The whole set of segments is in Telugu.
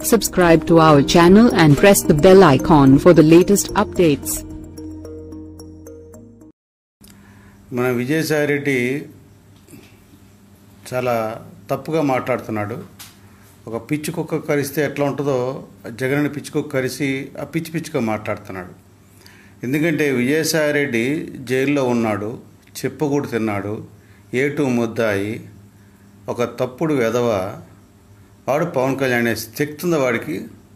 Subscribe to our channel and press the bell icon for the latest updates. మన విజయసాయిరెడ్డి చాలా తప్పుగా మాట్లాడుతున్నాడు ఒక పిచ్చి కుక్క కరిస్తే ఎట్లా ఉంటుందో జగన్ని పిచ్చి కుక్క కరిసి ఆ పిచ్చి పిచ్చిగా మాట్లాడుతున్నాడు ఎందుకంటే విజయసాయిరెడ్డి జైల్లో ఉన్నాడు చెప్పుకూడు తిన్నాడు ఏటు ముద్దాయి ఒక తప్పుడు వెధవ వాడు పవన్ కళ్యాణ్ అనే శక్తి ఉందా వాడికి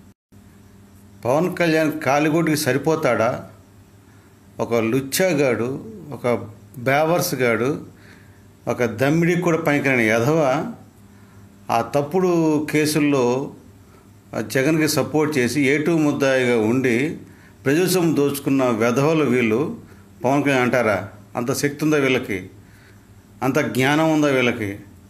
పవన్ కళ్యాణ్ కాలిగోటికి సరిపోతాడా ఒక లుచ్చాగాడు ఒక బేవర్స్ గాడు ఒక దమ్మిడికి కూడా పనికిరాని యధవ ఆ తప్పుడు కేసుల్లో ఆ జగన్కి సపోర్ట్ చేసి ఏటూ ముద్దాయిగా ఉండి ప్రజాస్వామ్యం దోచుకున్న వెధవలు వీళ్ళు పవన్ కళ్యాణ్ అంటారా అంత శక్తి ఉందా వీళ్ళకి అంత జ్ఞానం ఉందా వీళ్ళకి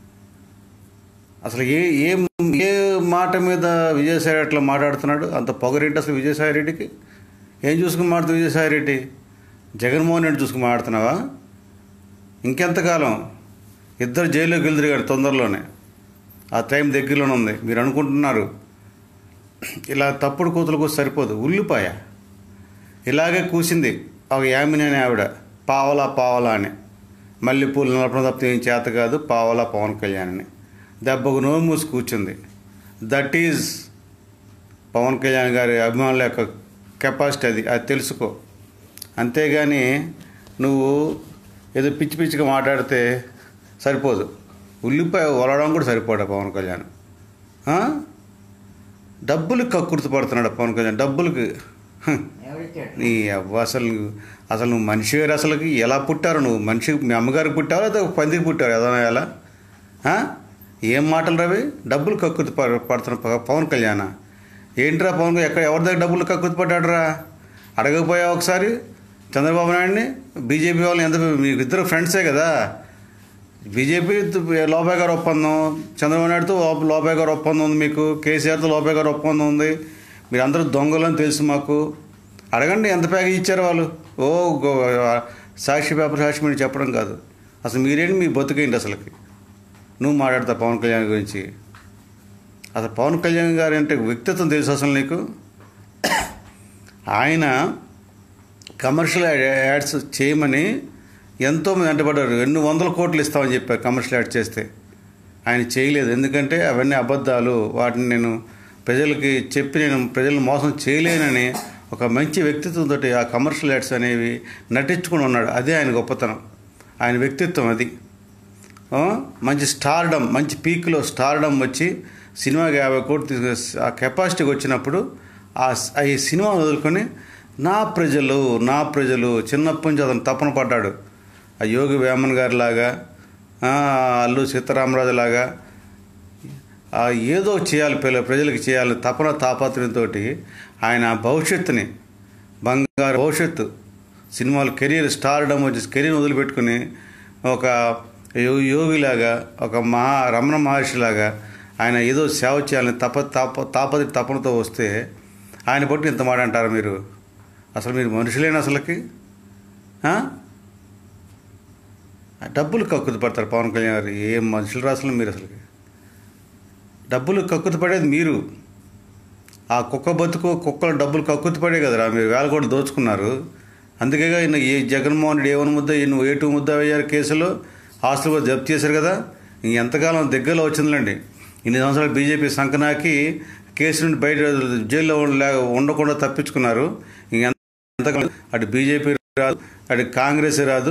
అసలు ఏ ఏ ఏ మాట మీద విజయసాయి అట్లా మాట్లాడుతున్నాడు అంత పొగరేంటి అసలు విజయసాయి రెడ్డికి ఏం చూసుకుని మాడుతుంది విజయసాయి రెడ్డి జగన్మోహన్ రెడ్డి చూసుకుని మాడుతున్నావా ఇంకెంతకాలం ఇద్దరు జైల్లోకి వెళ్తారు గారు తొందరలోనే ఆ టైం దగ్గరలోనే ఉంది మీరు అనుకుంటున్నారు ఇలా తప్పుడు కూతులకు సరిపోదు ఉల్లిపాయ ఇలాగే కూసింది ఒక యామిని అనే ఆవిడ పావలా పావలా అని మల్లెపూలు నలపడం తప్పితే ఏం చేత కాదు పావలా పవన్ కళ్యాణ్ అని దెబ్బకు నోరు మూసి కూర్చుంది దట్ ఈజ్ పవన్ కళ్యాణ్ గారి అభిమానుల యొక్క కెపాసిటీ అది అది తెలుసుకో అంతేగాని నువ్వు ఏదో పిచ్చి పిచ్చిగా మాట్లాడితే సరిపోదు ఉల్లిపాయ వలడం కూడా సరిపోడా పవన్ కళ్యాణ్ ఆ? డబ్బులు కక్కుర్తి పడుతున్నాడు పవన్ కళ్యాణ్ డబ్బులకి హ. నీ అవ్వ అసలు నువ్వు- అసలు నువ్వు మనిషి గారు అసలుకి ఎలా పుట్టారు నువ్వు మనిషి మీ అమ్మగారికి పుట్టావా లేదా ఒక పందికి పుట్టావు ఏదైనా ఎలా ఆ? ఏం మాటలు రవి డబ్బులు కక్కుర్తి పడ పడుతున్న ప- పవన్ కళ్యాణ్ ఏంట్రా పవన్ కళ్యాణ్ ఎక్కడ ఎవరి దగ్గర డబ్బులు కక్కుర్తి పడ్డాడురా అడగకపోయావు ఒకసారి చంద్రబాబు నాయుడిని బీజేపీ వాళ్ళు ఎంత మీకు ఇద్దరు ఫ్రెండ్సే కదా బీజేపీ లోపే గారు ఒప్పందం చంద్రబాబు నాయుడుతో లో- లోపే గారు ఒప్పందం ఉంది మీకు కేసీఆర్తో లోపే గారు ఒప్పందం ఉంది మీరు అందరూ దొంగలు అని తెలుసు మాకు అడగండి ఎంత ప్యాకేజ్ ఇచ్చారు వాళ్ళు ఓ గో- సాక్షి పేపర్ సాక్షి మీరు చెప్పడం కాదు అసలు మీరేంటి మీ బతుకేంటి అసలుకి నువ్వు మాట్లాడతావు పవన్ కళ్యాణ్ గురించి అసలు పవన్ కళ్యాణ్ గారు అంటే వ్యక్తిత్వం తెలుసు అసలు నీకు ఆయన కమర్షియల్ యాడ్స్ చేయమని ఎంతోమంది వెంటబడ్డారు ఎన్ని వందల కోట్లు ఇస్తామని చెప్పారు కమర్షియల్ యాడ్ చేస్తే ఆయన చేయలేదు ఎందుకంటే అవన్నీ అబద్ధాలు వాటిని నేను ప్రజలకి చెప్పి నేను ప్రజలను మోసం చేయలేనని ఒక మంచి వ్యక్తిత్వంతో ఆ కమర్షియల్ యాడ్స్ అనేవి నటించుకుని ఉన్నాడు అదే ఆయన గొప్పతనం ఆయన వ్యక్తిత్వం అది ఆ, మంచి స్టార్డమ్ మంచి పీక్లో స్టార్డమ్ వచ్చి సినిమాకి యాభై కోట్లు తీసుకు ఆ కెపాసిటీకి వచ్చినప్పుడు ఆ స్- ఆ ఈ సినిమా వదులుకొని నా ప్రజలు నా ప్రజలు చిన్నప్పటి నుంచి అతను తపన పడ్డాడు ఆ యోగి వేమన్ గారి లాగా అల్లు సీతారామరాజు లాగా ఆ ఏదో చేయాలి పిల్ల ప్రజలకు చేయాలి తపన తాపత్రయంతో ఆయన భవిష్యత్తుని బంగారు భవిష్యత్తు సినిమాలు కెరీర్ స్టార్డమ్ వచ్చి కెరీర్ వదిలిపెట్టుకుని ఒక యో- యోగిలాగా ఒక మహా రమణ మహర్షిలాగా ఆయన ఏదో సేవ చేయాలని తప తాప తాపతి తపనతో వస్తే ఆయన బట్టి ఇంత మాట అంటారు మీరు అసలు మీరు మనుషులేనా అసలుకి ఆ? ఆ డబ్బులు కక్కుతి పడతారు పవన్ కళ్యాణ్ గారు ఏం మనుషులు రాసలు మీరు అసలుకి డబ్బులు కక్కుతి పడేది మీరు ఆ కుక్క బతుకు కుక్కల డబ్బులు కక్కుతి పడే కదరా మీరు వేల కూడా దోచుకున్నారు అందుకేగా ఈయన ఏ జగన్మోహన్ రెడ్డి ఏమని ముద్ద ఈయన ఏ టూ ముద్ద అయ్యారు కేసులో హాస్టల్ కూడా జప్తు చేశారు కదా ఇంక ఎంతకాలం దగ్గరలో వచ్చిందిలేండి ఇన్ని సంవత్సరాలు బీజేపీ సంకనాకి కేసు నుండి బయట జైల్లో ఉండ- ఉండకుండా తప్పించుకున్నారు ఇంక ఎంతకాలం అటు బీజేపీ రాదు అటు కాంగ్రెస్ రాదు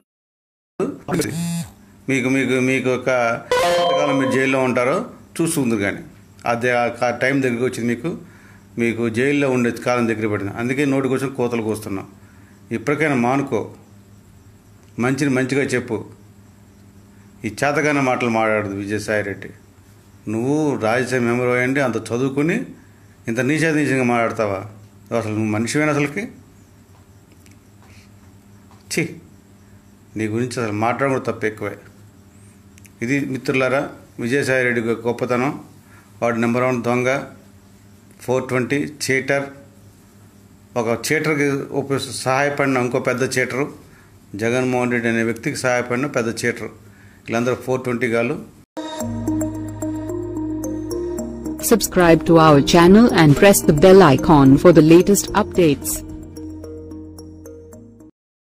మీకు మీకు మీకు ఒక ఎంతకాలం మీరు జైల్లో ఉంటారో చూస్తుంది కానీ అదే ఆ టైం దగ్గరికి వచ్చింది మీకు మీకు జైల్లో ఉండే కాలం దగ్గర పడింది అందుకే నోటికి వచ్చిన కోతలు కోస్తున్నాం ఇప్పటికైనా మానుకో మంచిని మంచిగా చెప్పు ఈ చేతగానే మాటలు మాట్లాడదు విజయసాయి రెడ్డి నువ్వు రాజ్యసభ మెంబర్ అయ్యండి అంత చదువుకుని ఇంత నీచ నీచంగా మాట్లాడతావా అసలు నువ్వు మనిషివేనా అసలుకి ఛీ నీ గురించి అసలు మాట్లాడడం కూడా తప్పు ఎక్కువే ఇది మిత్రులారా విజయసాయి రెడ్డి యొక్క గొప్పతనం వాడు నెంబర్ వన్ దొంగ ఫోర్ ట్వంటీ చీటర్ ఒక చీటర్కి ఉపయోగ సహాయపడిన ఇంకో పెద్ద చీటరు జగన్మోహన్ రెడ్డి అనే వ్యక్తికి సహాయపడిన పెద్ద చీటరు వీళ్ళందరూ ఫోర్ ట్వంటీ గాలు Subscribe to our channel and press the bell icon for the latest updates.